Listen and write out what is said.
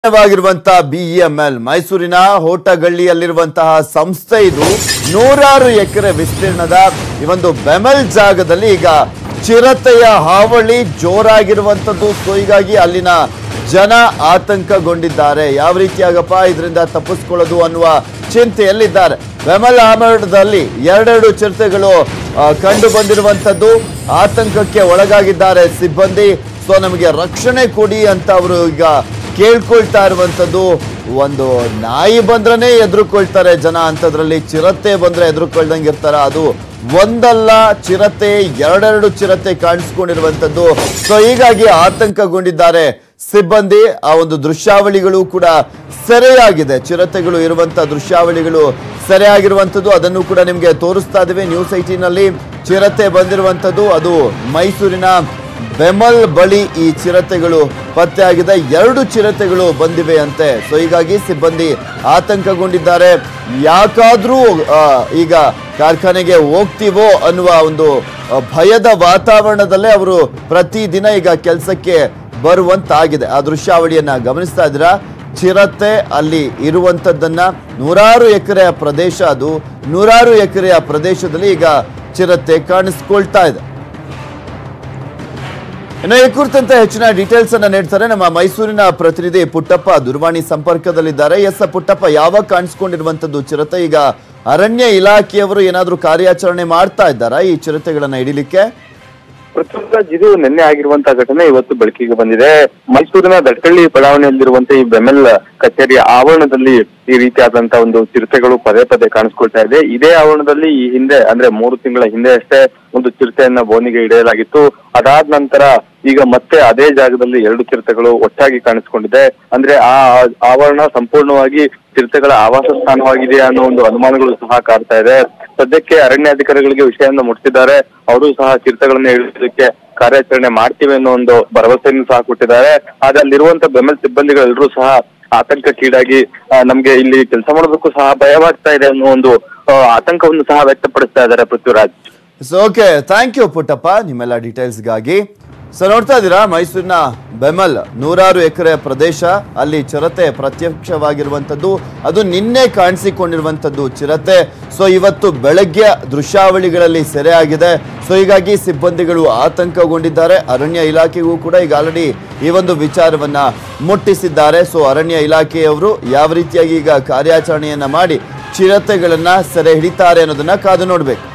ವಾಗಿರುವಂತಹ BEML ಮೈಸೂರಿನ ಹೋಟಗಳ್ಳಿಯಲ್ಲಿರುವಂತಹ ಸಂಸ್ಥೆ ಇದು ನೂರಾರು ಎಕರೆ ವಿಸ್ತೀರ್ಣದ ಈ ಒಂದು ಬೆಮೆಲ್ ಜಾಗದಲ್ಲಿ ಈಗ ಚಿರತೆಯ ಹಾವಳಿ ಜೋರಾಗಿರುವಂತದ್ದು ಸೊ ಹೀಗಾಗಿ ಅಲ್ಲಿನ ಜನ ಆತಂಕಗೊಂಡಿದ್ದಾರೆ ಯಾವ ರೀತಿಯಾಗಪ್ಪ ಇದರಿಂದ ತಪ್ಪಿಸ್ಕೊಳ್ಳೋದು ಅನ್ನುವ ಚಿಂತೆಯಲ್ಲಿದ್ದಾರೆ ಬೆಮಲ್ ಆಮರದಲ್ಲಿ ಎರಡೆರಡು ಚಿರತೆಗಳು ಆ, ಕಂಡು ಬಂದಿರುವಂತದ್ದು ಆತಂಕಕ್ಕೆ ಒಳಗಾಗಿದ್ದಾರೆ ಸಿಬ್ಬಂದಿ ಸೊ ನಮಗೆ ರಕ್ಷಣೆ ಕೊಡಿ ಅಂತ ಅವರು ಈಗ ಕೇಳ್ಕೊಳ್ತಾ ಇರುವಂತದ್ದು ಒಂದು ನಾಯಿ ಬಂದ್ರನೇ ಎದುರುಕೊಳ್ತಾರೆ ಜನ ಅಂತದ್ರಲ್ಲಿ ಚಿರತೆ ಬಂದ್ರೆ ಎದುರುಕೊಳ್ದಂಗೆ ಇರ್ತಾರ ಅದು ಒಂದಲ್ಲ ಚಿರತೆ ಎರಡೆರಡು ಚಿರತೆ ಕಾಣಿಸ್ಕೊಂಡಿರುವಂತದ್ದು ಸೊ ಹೀಗಾಗಿ ಆತಂಕಗೊಂಡಿದ್ದಾರೆ ಸಿಬ್ಬಂದಿ ಆ ಒಂದು ದೃಶ್ಯಾವಳಿಗಳು ಕೂಡ ಸೆರೆಯಾಗಿದೆ ಚಿರತೆಗಳು ಇರುವಂತ ದೃಶ್ಯಾವಳಿಗಳು ಸೆರೆಯಾಗಿರುವಂತದ್ದು ಅದನ್ನು ಕೂಡ ನಿಮಗೆ ತೋರಿಸ್ತಾ ಇದ್ದೀವಿ ನ್ಯೂಸ್ ಐಟಿನಲ್ಲಿ ಚಿರತೆ ಬಂದಿರುವಂತದ್ದು ಅದು ಮೈಸೂರಿನ ಬೆಮಲ್ ಬಳಿ ಈ ಚಿರತೆಗಳು ಪತ್ತೆಯಾಗಿದೆ ಎರಡು ಚಿರತೆಗಳು ಬಂದಿವೆ ಅಂತೆ ಸೊ ಹೀಗಾಗಿ ಸಿಬ್ಬಂದಿ ಆತಂಕಗೊಂಡಿದ್ದಾರೆ ಯಾಕಾದ್ರೂ ಆ, ಈಗ ಕಾರ್ಖಾನೆಗೆ ಹೋಗ್ತೀವೋ ಅನ್ನುವ ಒಂದು ಆ, ಭಯದ ವಾತಾವರಣದಲ್ಲೇ ಅವರು ಪ್ರತಿದಿನ ಈಗ ಕೆಲಸಕ್ಕೆ ಬರುವಂತಾಗಿದೆ ಆ ದೃಶ್ಯಾವಳಿಯನ್ನ ಗಮನಿಸ್ತಾ ಇದ್ದೀರಾ ಚಿರತೆ ಅಲ್ಲಿ ಇರುವಂತದ್ದನ್ನ ನೂರಾರು ಎಕರೆಯ ಪ್ರದೇಶ ಅದು ನೂರಾರು ಎಕರೆಯ ಪ್ರದೇಶದಲ್ಲಿ ಈಗ ಚಿರತೆ ಕಾಣಿಸ್ಕೊಳ್ತಾ ಇದೆ ಇನ್ನು ಈ ಕುರಿತಂತೆ ಹೆಚ್ಚಿನ ಡೀಟೇಲ್ಸ್ ಅನ್ನ ನೀಡ್ತಾರೆ ನಮ್ಮ ಮೈಸೂರಿನ ಪ್ರತಿನಿಧಿ ಪುಟ್ಟಪ್ಪ ದೂರವಾಣಿ ಸಂಪರ್ಕದಲ್ಲಿದ್ದಾರೆ ಎಸ್ ಪುಟ್ಟಪ್ಪ ಯಾವಾಗ ಕಾಣಿಸ್ಕೊಂಡಿರುವಂತದ್ದು ಚಿರತೆ ಈಗ ಅರಣ್ಯ ಇಲಾಖೆಯವರು ಏನಾದ್ರೂ ಕಾರ್ಯಾಚರಣೆ ಮಾಡ್ತಾ ಇದ್ದಾರಾ ಈ ಚಿರತೆಗಳನ್ನ ಹಿಡಿಲಿಕ್ಕೆ ಪೃಥ್ವಿರಾಜ್ ಇದು ನಿನ್ನೆ ಆಗಿರುವಂತಹ ಘಟನೆ ಇವತ್ತು ಬೆಳಕಿಗೆ ಬಂದಿದೆ ಮೈಸೂರಿನ ದಟ್ಕಳ್ಳಿ ಬಡಾವಣೆಯಲ್ಲಿರುವಂತಹ ಈ ಬೆಮೆಲ್ ಕಚೇರಿಯ ಆವರಣದಲ್ಲಿ ಈ ರೀತಿಯಾದಂತಹ ಒಂದು ಚಿರತೆಗಳು ಪದೇ ಪದೇ ಕಾಣಿಸ್ಕೊಳ್ತಾ ಇದೆ ಇದೇ ಆವರಣದಲ್ಲಿ ಈ ಹಿಂದೆ ಅಂದ್ರೆ ಮೂರು ತಿಂಗಳ ಹಿಂದೆ ಅಷ್ಟೇ ಒಂದು ಚಿರತೆಯನ್ನ ಬೋನಿಗೆ ಹಿಡಿಯಲಾಗಿತ್ತು ಅದಾದ ನಂತರ ಈಗ ಮತ್ತೆ ಅದೇ ಜಾಗದಲ್ಲಿ ಎರಡು ಚಿರತೆಗಳು ಒಟ್ಟಾಗಿ ಕಾಣಿಸ್ಕೊಂಡಿದೆ ಅಂದ್ರೆ ಆ ಆವರಣ ಸಂಪೂರ್ಣವಾಗಿ ಚಿರತೆಗಳ ಆವಾಸ ಸ್ಥಾನವಾಗಿದೆ ಅನ್ನೋ ಒಂದು ಅನುಮಾನಗಳು ಸಹ ಕಾಡ್ತಾ ಇದೆ ಸದ್ಯಕ್ಕೆ ಅರಣ್ಯಾಧಿಕಾರಿಗಳಿಗೆ ವಿಷಯವನ್ನು ಮುಟ್ಟಿಸಿದ್ದಾರೆ ಅವರು ಸಹ ಚಿರತೆಗಳನ್ನ ಹಿಡಿಯೋದಕ್ಕೆ ಕಾರ್ಯಾಚರಣೆ ಮಾಡ್ತೀವಿ ಅನ್ನೋ ಒಂದು ಭರವಸೆಯನ್ನು ಸಹ ಕೊಟ್ಟಿದ್ದಾರೆ ಆದ್ರೆ ಅಲ್ಲಿರುವಂತ ಬೆಮೆಲ್ ಸಿಬ್ಬಂದಿಗಳೆಲ್ಲರೂ ಸಹ ಆತಂಕಕ್ಕೀಡಾಗಿ ಆ, ನಮ್ಗೆ ಇಲ್ಲಿ ಕೆಲಸ ಮಾಡೋದಕ್ಕೂ ಸಹ ಭಯವಾಗ್ತಾ ಇದೆ ಅನ್ನೋ ಒಂದು ಆ, ಆತಂಕವನ್ನು ಸಹ ವ್ಯಕ್ತಪಡಿಸ್ತಾ ಇದ್ದಾರೆ Prithviraj so okay thank you Puttappa ನಿಮ್ಮೆಲ್ಲ ಡೀಟೇಲ್ಸ್ಗಾಗಿ ಸೊ ನೋಡ್ತಾ ಇದ್ದೀರಾ ಮೈಸೂರಿನ ಬೆಮಲ್ ನೂರಾರು ಎಕರೆ ಪ್ರದೇಶ ಅಲ್ಲಿ ಚಿರತೆ ಪ್ರತ್ಯಕ್ಷವಾಗಿರುವಂಥದ್ದು ಅದು ನಿನ್ನೆ ಕಾಣಿಸಿಕೊಂಡಿರುವಂಥದ್ದು ಚಿರತೆ ಸೊ ಇವತ್ತು ಬೆಳಗ್ಗೆ ದೃಶ್ಯಾವಳಿಗಳಲ್ಲಿ ಸೆರೆಯಾಗಿದೆ ಸೊ ಹೀಗಾಗಿ ಸಿಬ್ಬಂದಿಗಳು ಆತಂಕಗೊಂಡಿದ್ದಾರೆ ಅರಣ್ಯ ಇಲಾಖೆಗೂ ಕೂಡ ಈಗ ಆಲ್ರೆಡಿ ಈ ಒಂದು ವಿಚಾರವನ್ನ ಮುಟ್ಟಿಸಿದ್ದಾರೆ ಸೊ ಅರಣ್ಯ ಇಲಾಖೆಯವರು ಯಾವ ರೀತಿಯಾಗಿ ಈಗ ಕಾರ್ಯಾಚರಣೆಯನ್ನ ಮಾಡಿ ಚಿರತೆಗಳನ್ನ ಸೆರೆ ಹಿಡಿತಾರೆ ಅನ್ನೋದನ್ನ ಕಾದು ನೋಡ್ಬೇಕು